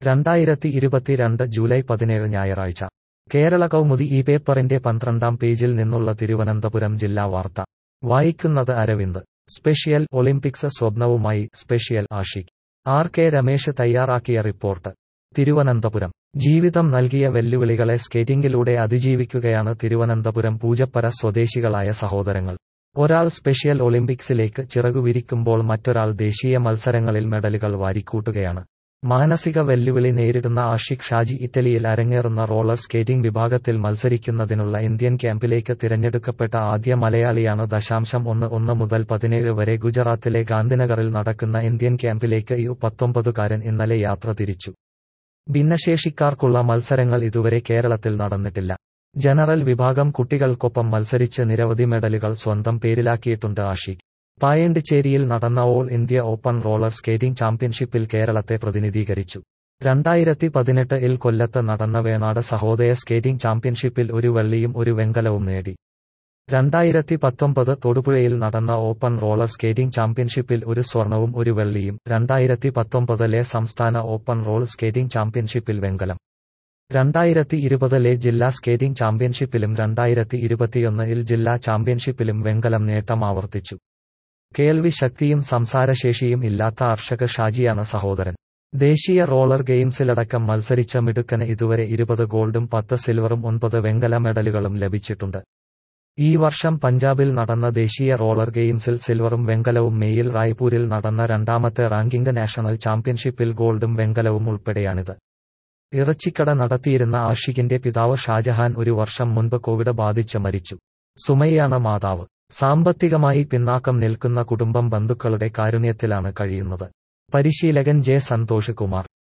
രണ്ടായിരത്തി ഇരുപത്തിരണ്ട് ജൂലൈ പതിനേഴ് ഞായറാഴ്ച കേരള കൗമുദി ഈ പേപ്പറിന്റെ പന്ത്രണ്ടാം പേജിൽ നിന്നുള്ള തിരുവനന്തപുരം ജില്ലാ വാർത്ത വായിക്കുന്നത് അരവിന്ദ് സ്പെഷ്യൽ ഒളിമ്പിക്സ് സ്വപ്നവുമായി special Ashiq R K Ramesh തയ്യാറാക്കിയ റിപ്പോർട്ട് തിരുവനന്തപുരം ജീവിതം നൽകിയ വെല്ലുവിളികളെ സ്കേറ്റിംഗിലൂടെ അതിജീവിക്കുകയാണ് തിരുവനന്തപുരം പൂജപ്പര സ്വദേശികളായ സഹോദരങ്ങൾ ഒരാൾ സ്പെഷ്യൽ ഒളിമ്പിക്സിലേക്ക് ചിറകുവിരിക്കുമ്പോൾ മറ്റൊരാൾ ദേശീയ മത്സരങ്ങളിൽ മെഡലുകൾ വാരിക്കൂട്ടുകയാണ് മാനസിക വെല്ലുവിളി നേരിടുന്ന ആഷിഖ് ഷാജി ഇറ്റലിയിൽ അരങ്ങേറുന്ന റോളർ സ്കേറ്റിംഗ് വിഭാഗത്തിൽ മത്സരിക്കുന്നതിനുള്ള ഇന്ത്യൻ ക്യാമ്പിലേക്ക് തിരഞ്ഞെടുക്കപ്പെട്ട ആദ്യ മലയാളിയാണ് ദശാംശം ഒന്ന് ഒന്ന് മുതൽ പതിനേഴ് വരെ ഗുജറാത്തിലെ ഗാന്ധിനഗറിൽ നടക്കുന്ന ഇന്ത്യൻ ക്യാമ്പിലേക്ക് യു പത്തൊമ്പതുകാരൻ ഇന്നലെ യാത്ര തിരിച്ചു ഭിന്നശേഷിക്കാർക്കുള്ള മത്സരങ്ങൾ ഇതുവരെ കേരളത്തിൽ നടന്നിട്ടില്ല ജനറൽ വിഭാഗം കുട്ടികൾക്കൊപ്പം മത്സരിച്ച് നിരവധി മെഡലുകൾ സ്വന്തം പേരിലാക്കിയിട്ടുണ്ട് ആഷിഖ് പായണ്ടിച്ചേരിയിൽ നടന്ന all India open roller skating ചാമ്പ്യൻഷിപ്പിൽ കേരളത്തെ പ്രതിനിധീകരിച്ചു രണ്ടായിരത്തി പതിനെട്ട് ഇൽ കൊല്ലത്ത് നടന്ന വേണാട് സഹോദയ സ്കേറ്റിംഗ് ചാമ്പ്യൻഷിപ്പിൽ ഒരു വെള്ളിയും ഒരു വെങ്കലവും നേടി രണ്ടായിരത്തി പത്തൊമ്പത് തൊടുപുഴയിൽ നടന്ന ഓപ്പൺ റോളർ സ്കേറ്റിംഗ് ചാമ്പ്യൻഷിപ്പിൽ ഒരു സ്വർണവും ഒരു വെള്ളിയും രണ്ടായിരത്തി പത്തൊമ്പതിലെ സംസ്ഥാന ഓപ്പൺ റോൾ സ്കേറ്റിംഗ് ചാമ്പ്യൻഷിപ്പിൽ വെങ്കലം രണ്ടായിരത്തി ഇരുപതിലെ ജില്ലാ സ്കേറ്റിംഗ് ചാമ്പ്യൻഷിപ്പിലും രണ്ടായിരത്തി ഇരുപത്തിയൊന്നിൽ ജില്ലാ ചാമ്പ്യൻഷിപ്പിലും വെങ്കലം നേട്ടം ആവർത്തിച്ചു കേൾവി ശക്തിയും സംസാരശേഷിയും ഇല്ലാത്ത അർഷക ഷാജിയാണ് സഹോദരൻ ദേശീയ റോളർ ഗെയിംസിലടക്കം മത്സരിച്ച മിടുക്കന് ഇതുവരെ ഇരുപത് ഗോൾഡും പത്ത് സിൽവറും ഒൻപത് വെങ്കല മെഡലുകളും ലഭിച്ചിട്ടുണ്ട് ഈ വർഷം പഞ്ചാബിൽ നടന്ന ദേശീയ റോളർ ഗെയിംസിൽ സിൽവറും വെങ്കലവും മെയിൽ റായ്പൂരിൽ നടന്ന രണ്ടാമത്തെ റാങ്കിംഗ് നാഷണൽ ചാമ്പ്യൻഷിപ്പിൽ ഗോൾഡും വെങ്കലവും ഉൾപ്പെടെയാണിത് ഇറച്ചിക്കട നടത്തിയിരുന്ന ആഷിഖിന്റെ പിതാവ് ഷാജഹാൻ ഒരു വർഷം മുൻപ് കോവിഡ് ബാധിച്ച് മരിച്ചു സുമയ്യാണ് മാതാവ് സാമ്പത്തികമായി പിന്നാക്കം നിൽക്കുന്ന കുടുംബം ബന്ധുക്കളുടെ കാരുണ്യത്തിലാണ് കഴിയുന്നത് പരിശീലകൻ ജെ സന്തോഷ് കുമാർ